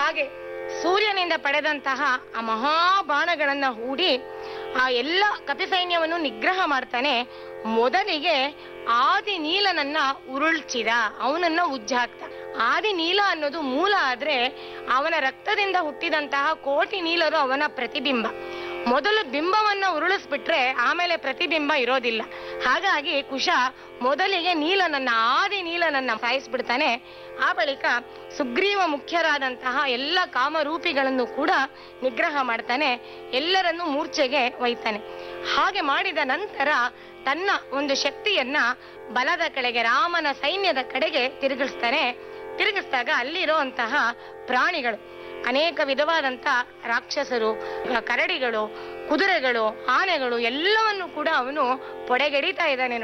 ಹಾಗೆ ಸೂರ್ಯನಿಂದ ಪಡೆದಂತಹ ಆ ಮಹಾಬಾಣಗಳನ್ನ ಹೂಡಿ ಆ ಎಲ್ಲ ಕಪಿ ಸೈನ್ಯವನ್ನು ನಿಗ್ರಹ ಮಾಡ್ತಾನೆ ಮೊದಲಿಗೆ ಆದಿ ನೀಲನನ್ನ ಉರುಳ್ಚಿದ ಅವನನ್ನ ಉಜ್ಜಾಕ್ತ ಆದಿ ನೀಲ ಅನ್ನೋದು ಮೂಲ ಆದ್ರೆ ಅವನ ರಕ್ತದಿಂದ ಹುಟ್ಟಿದಂತಹ ಕೋಟಿ ನೀಲರು ಅವನ ಪ್ರತಿಬಿಂಬ ಮೊದಲು ಬಿಂಬವನ್ನ ಉರುಳಿಸ್ಬಿಟ್ರೆ ಆಮೇಲೆ ಪ್ರತಿಬಿಂಬ ಇರೋದಿಲ್ಲ ಹಾಗಾಗಿ ಕುಶ ಮೊದಲಿಗೆ ನೀಲನನ್ನ ಆದಿ ನೀಲನನ್ನ ಸಾಯಿಸ್ಬಿಡ್ತಾನೆ ಆ ಬಳಿಕ ಸುಗ್ರೀವ ಮುಖ್ಯರಾದಂತಹ ಎಲ್ಲ ಕಾಮರೂಪಿಗಳನ್ನು ಕೂಡ ನಿಗ್ರಹ ಮಾಡ್ತಾನೆ ಎಲ್ಲರನ್ನು ಮೂರ್ಛೆಗೆ ಒಯ್ತಾನೆ ಹಾಗೆ ಮಾಡಿದ ನಂತರ ತನ್ನ ಒಂದು ಶಕ್ತಿಯನ್ನ ಬಲದ ಕಡೆಗೆ ರಾಮನ ಸೈನ್ಯದ ಕಡೆಗೆ ತಿರುಗಿಸ್ತಾನೆ ತಿರುಗಿಸಿದಾಗ ಅಲ್ಲಿರುವಂತಹ ಪ್ರಾಣಿಗಳು ಅನೇಕ ವಿಧವಾದಂತ ರಾಕ್ಷಸರು ಕರಡಿಗಳು ಕುದುರೆಗಳು ಆನೆಗಳು ಎಲ್ಲವನ್ನು ಕೂಡ ಅವನು ಪೊಡೆಗೆಡಿತಾ ಇದ್ದಾನೆ